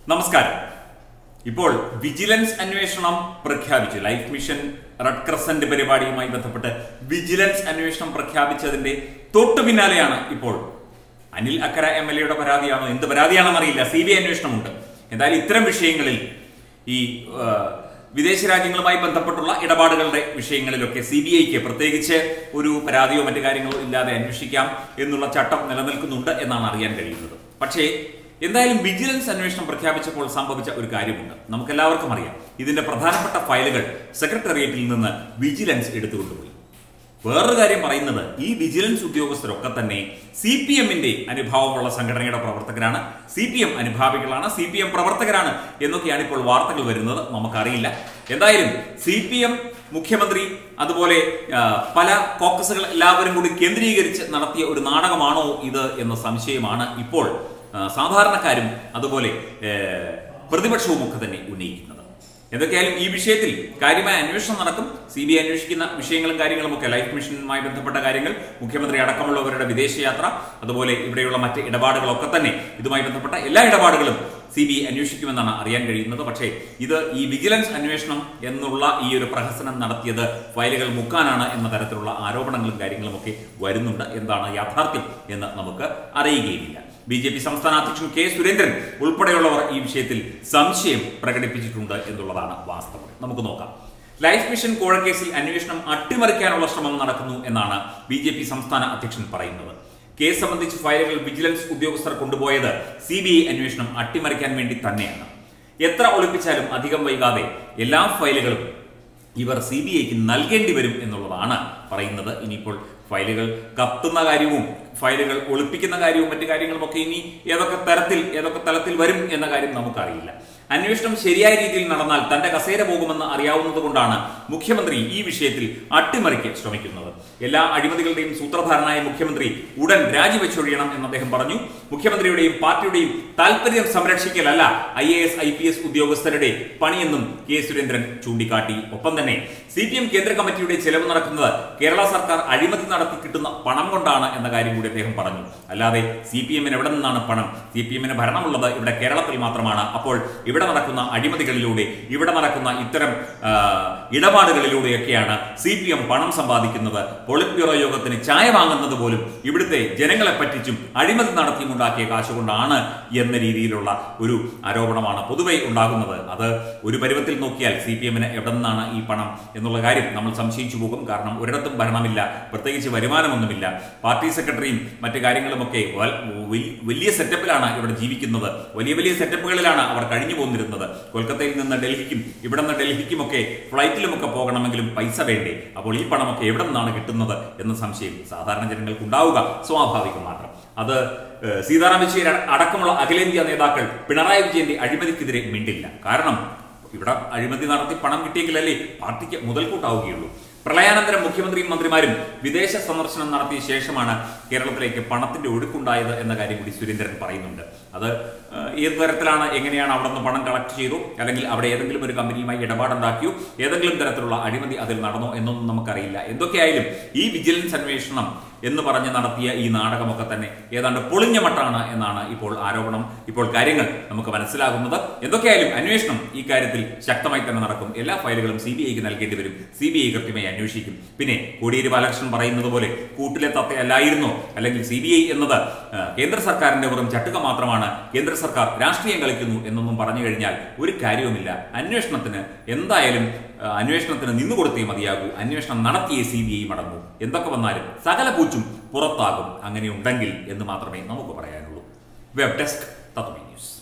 നമസ്കാരം ഇപ്പോൾ വിജിലൻസ് അന്വേഷണം പ്രഖ്യാപിച്ചു ലൈഫ് മിഷൻ റെഡ് ക്രസന്റ് പരിപാടിയുമായി ബന്ധപ്പെട്ട് വിജിലൻസ് അന്വേഷണം പ്രഖ്യാപിച്ചതിന്റെ തൊട്ടു പിന്നാലെയാണ് ഇപ്പോൾ അനിൽ അക്കര എം എൽ എയുടെ പരാതിയാണോ എന്ത് പരാതിയാണെന്ന് അറിയില്ല സി ബി ഐ അന്വേഷണമുണ്ട് എന്തായാലും ഇത്തരം വിഷയങ്ങളിൽ ഈ ആ, വിദേശ രാജ്യങ്ങളുമായി ബന്ധപ്പെട്ടുള്ള ഇടപാടുകളുടെ വിഷയങ്ങളിലൊക്കെ സി ബി ഐക്ക് പ്രത്യേകിച്ച് ഒരു പരാതിയോ മറ്റു കാര്യങ്ങളോ ഇല്ലാതെ അന്വേഷിക്കാം എന്നുള്ള ചട്ടം നിലനിൽക്കുന്നുണ്ട് എന്നാണ് അറിയാൻ കഴിയുന്നത് പക്ഷേ എന്തായാലും വിജിലൻസ് അന്വേഷണം പ്രഖ്യാപിച്ചപ്പോൾ സംഭവിച്ച ഒരു കാര്യമുണ്ട് നമുക്കെല്ലാവർക്കും അറിയാം ഇതിന്റെ പ്രധാനപ്പെട്ട ഫയലുകൾ സെക്രട്ടേറിയറ്റിൽ നിന്ന് വിജിലൻസ് എടുത്തുകൊണ്ടുപോയി വേറൊരു കാര്യം പറയുന്നത് ഈ വിജിലൻസ് ഉദ്യോഗസ്ഥരൊക്കെ തന്നെ സി പി എമ്മിന്റെ അനുഭാവമുള്ള സംഘടനയുടെ പ്രവർത്തകരാണ് സി പി എം അനുഭാവികളാണ് സി പി എം പ്രവർത്തകരാണ് എന്നൊക്കെയാണ് ഇപ്പോൾ വാർത്തകൾ വരുന്നത് നമുക്കറിയില്ല എന്തായാലും സി പി എം മുഖ്യമന്ത്രി അതുപോലെ ആ, പല കോക്കസുകൾ എല്ലാവരും കൂടി കേന്ദ്രീകരിച്ച് നടത്തിയ ഒരു നാടകമാണോ ഇത് എന്ന സംശയമാണ് ഇപ്പോൾ ആ, സാധാരണക്കാരും അതുപോലെ ഏ, പ്രതിപക്ഷവും ഒക്കെ തന്നെ ഉന്നയിക്കുന്നത് എന്തൊക്കെയായാലും ഈ വിഷയത്തിൽ കാര്യമായ അന്വേഷണം നടക്കും സി ബി ഐ അന്വേഷിക്കുന്ന വിഷയങ്ങളും കാര്യങ്ങളും ഒക്കെ ലൈഫ് മിഷനുമായി ബന്ധപ്പെട്ട കാര്യങ്ങൾ മുഖ്യമന്ത്രി അടക്കമുള്ളവരുടെ വിദേശയാത്ര അതുപോലെ ഇവിടെയുള്ള മറ്റ് ഇടപാടുകളൊക്കെ തന്നെ ഇതുമായി ബന്ധപ്പെട്ട എല്ലാ ഇടപാടുകളും സി ബി ഐ അന്വേഷിക്കുമെന്നാണ് അറിയാൻ കഴിയുന്നത് പക്ഷേ ഇത് ഈ വിജിലൻസ് അന്വേഷണം എന്നുള്ള ഈ ഒരു പ്രഹസനം നടത്തിയത് ഫയലുകൾ മുക്കാനാണ് എന്ന തരത്തിലുള്ള ആരോപണങ്ങളും കാര്യങ്ങളും ഒക്കെ വരുന്നുണ്ട് എന്താണ് യാഥാർത്ഥ്യം എന്ന് നമുക്ക് അറിയുകയുമില്ല ബി ജെ പി സംസ്ഥാന അധ്യക്ഷൻ കെ സുരേന്ദ്രൻ ഉൾപ്പെടെയുള്ളവർ ഈ വിഷയത്തിൽ സംശയം പ്രകടിപ്പിച്ചിട്ടുണ്ട് എന്നുള്ളതാണ് വാസ്തവം നമുക്ക് നോക്കാം ലൈഫ് മിഷൻ കോഴക്കേസിൽ അന്വേഷണം അട്ടിമറിക്കാനുള്ള ശ്രമം നടക്കുന്നു എന്നാണ് ബി ജെ പി സംസ്ഥാന അധ്യക്ഷൻ പറയുന്നത് കേസ് സംബന്ധിച്ച് ഫയലുകൾ വിജിലൻസ് ഉദ്യോഗസ്ഥർ കൊണ്ടുപോയത് സി ബി ഐ അന്വേഷണം അട്ടിമറിക്കാൻ വേണ്ടി തന്നെയാണ് എത്ര ഒളിപ്പിച്ചാലും അധികം വൈകാതെ എല്ലാ ഫയലുകളും ഇവർ സി ബി ഐക്ക് നൽകേണ്ടി വരും എന്നുള്ളതാണ് പറയുന്നത് ഇനിയിപ്പോൾ ഫയലുകൾ കത്തുന്ന കാര്യവും ഫയലുകൾ ഒളിപ്പിക്കുന്ന കാര്യവും മറ്റു കാര്യങ്ങളും ഒക്കെ ഇനി ഏതൊക്കെ തരത്തിൽ ഏതൊക്കെ തലത്തിൽ വരും എന്ന കാര്യം നമുക്കറിയില്ല അന്വേഷണം ശരിയായ രീതിയിൽ നടന്നാൽ തന്റെ കസേര പോകുമെന്ന് അറിയാവുന്നത് കൊണ്ടാണ് മുഖ്യമന്ത്രി ഈ വിഷയത്തിൽ അട്ടിമറിക്ക് ശ്രമിക്കുന്നത് എല്ലാ അഴിമതികളുടെയും സൂത്രധാരനായ മുഖ്യമന്ത്രി ഉടൻ രാജിവെച്ചൊഴിയണം എന്ന് അദ്ദേഹം പറഞ്ഞു മുഖ്യമന്ത്രിയുടെയും പാർട്ടിയുടെയും താൽപര്യം സംരക്ഷിക്കലല്ല I A S I P S ഉദ്യോഗസ്ഥരുടെ പണിയെന്നും കെ സുരേന്ദ്രൻ ചൂണ്ടിക്കാട്ടി ഒപ്പം തന്നെ സി പി എം കേന്ദ്ര കമ്മിറ്റിയുടെ ചെലവ് നടക്കുന്നത് കേരള സർക്കാർ അഴിമതി നടത്തി കിട്ടുന്ന പണം കൊണ്ടാണ് എന്ന കാര്യം കൂടി അദ്ദേഹം പറഞ്ഞു അല്ലാതെ സി പി എമ്മിന് എവിടെ നിന്നാണ് പണം സി പി എമ്മിന് ഭരണമുള്ളത് ഇവിടെ കേരളത്തിൽ മാത്രമാണ് അപ്പോൾ ഇവിടെ നടക്കുന്ന അഴിമതികളിലൂടെ ഇവിടെ നടക്കുന്ന ഇത്തരം ആ, ഇടപാടുകളിലൂടെയൊക്കെയാണ് സി പി എം പണം സമ്പാദിക്കുന്നത് പോളിറ്റ് ബ്യൂറോ യോഗത്തിന് ചായ വാങ്ങുന്നത് പോലും ഇവിടുത്തെ ജനങ്ങളെ പറ്റിച്ചും അഴിമതി നടത്തിയും ഉണ്ടാക്കിയ കാശ് കൊണ്ടാണ് എന്ന രീതിയിലുള്ള ഒരു ആരോപണമാണ് പൊതുവെ ഉണ്ടാകുന്നത് അത് ഒരു പരുവത്തിൽ നോക്കിയാൽ സി പി എമ്മിന് എവിടെ നിന്നാണ് ഈ പണം എന്നുള്ള കാര്യം നമ്മൾ സംശയിച്ചു പോകും കാരണം ഒരിടത്തും ഭരണമില്ല പ്രത്യേകിച്ച് വരുമാനമൊന്നുമില്ല പാർട്ടി സെക്രട്ടറിയും മറ്റു കാര്യങ്ങളുമൊക്കെ വൽ- വൽ- വലിയ സെറ്റപ്പിലാണ് ഇവിടെ ജീവിക്കുന്നത് വലിയ വലിയ സെറ്റപ്പുകളിലാണ് അവർ കഴിഞ്ഞു പോന്നിരുന്നത് കൊൽക്കത്തയിൽ നിന്ന് ഡൽഹിക്കും ഇവിടെ നിന്ന് ഡൽഹിക്കുമൊക്കെ ഫ്ലൈറ്റിലുമൊക്കെ പോകണമെങ്കിലും പൈസ വേണ്ടേ അപ്പോൾ ഈ പണമൊക്കെ എവിടെ നിന്നാണ് കിട്ടുന്നത് എന്ന സംശയം സാധാരണ ജനങ്ങൾക്ക് ഉണ്ടാവുക സ്വാഭാവികം മാത്രം അത് ഏഹ്, സീതാറാം യെച്ചൂരി അടക്കമുള്ള അഖിലേന്ത്യാ നേതാക്കൾ പിണറായി വിജയന്റെ അഴിമതിക്കെതിരെ മിണ്ടില്ല കാരണം ഇവിടെ അഴിമതി നടത്തി പണം കിട്ടിയെങ്കിലല്ലേ പാർട്ടിക്ക് മുതൽക്കൂട്ടാവുകയുള്ളൂ പ്രളയാനന്തരം മുഖ്യമന്ത്രിയും മന്ത്രിമാരും വിദേശ സന്ദർശനം നടത്തിയ ശേഷമാണ് കേരളത്തിലേക്ക് പണത്തിന്റെ ഒഴുക്കുണ്ടായത് എന്ന കാര്യം കൂടി സുരേന്ദ്രൻ പറയുന്നുണ്ട് അത് ഏഹ്, ഏത് തരത്തിലാണ് എങ്ങനെയാണ് അവിടെ നിന്ന് പണം കളക്ട് ചെയ്തു അല്ലെങ്കിൽ അവിടെ ഏതെങ്കിലും ഒരു കമ്പനിയുമായി ഇടപാടുണ്ടാക്കിയോ ഏതെങ്കിലും തരത്തിലുള്ള അഴിമതി അതിൽ നടന്നോ എന്നൊന്നും നമുക്കറിയില്ല എന്തൊക്കെയായാലും ഈ വിജിലൻസ് അന്വേഷണം എന്ന് പറഞ്ഞ് നടത്തിയ ഈ നാടകമൊക്കെ തന്നെ ഏതാണ്ട് പൊളിഞ്ഞ മട്ടാണ് എന്നാണ് ഇപ്പോൾ ആരോപണം ഇപ്പോൾ കാര്യങ്ങൾ നമുക്ക് മനസ്സിലാകുന്നത് എന്തൊക്കെയായാലും അന്വേഷണം ഈ കാര്യത്തിൽ ശക്തമായി തന്നെ നടക്കും എല്ലാ ഫയലുകളും സി ബി ഐക്ക് നൽകേണ്ടി വരും സി ബി ഐ കൃത്യമായി അന്വേഷിക്കും പിന്നെ കോടിയേരി ബാലകൃഷ്ണൻ പറയുന്നത് പോലെ കൂട്ടിലെ തത്തയല്ലായിരുന്നോ അല്ലെങ്കിൽ സി ബി ഐ എന്നത് ആ, കേന്ദ്ര സർക്കാരിന്റെ വെറും ചട്ടുക മാത്രമാണ് കേന്ദ്ര സർക്കാർ രാഷ്ട്രീയം കളിക്കുന്നു എന്നൊന്നും പറഞ്ഞു കഴിഞ്ഞാൽ ഒരു കാര്യവുമില്ല അന്വേഷണത്തിന് എന്തായാലും ആ, അന്വേഷണത്തിന് നിന്നുകൊടുത്തേ മതിയാകൂ അന്വേഷണം നടത്തിയേ സി ബി ഐ മടങ്ങൂ എന്തൊക്കെ വന്നാലും സകല പൂച്ചും പുറത്താകും അങ്ങനെ ഉണ്ടെങ്കിൽ എന്ന് മാത്രമേ നമുക്ക് പറയാനുള്ളൂ വെബ് ഡെസ്ക് തത്വമേ ന്യൂസ്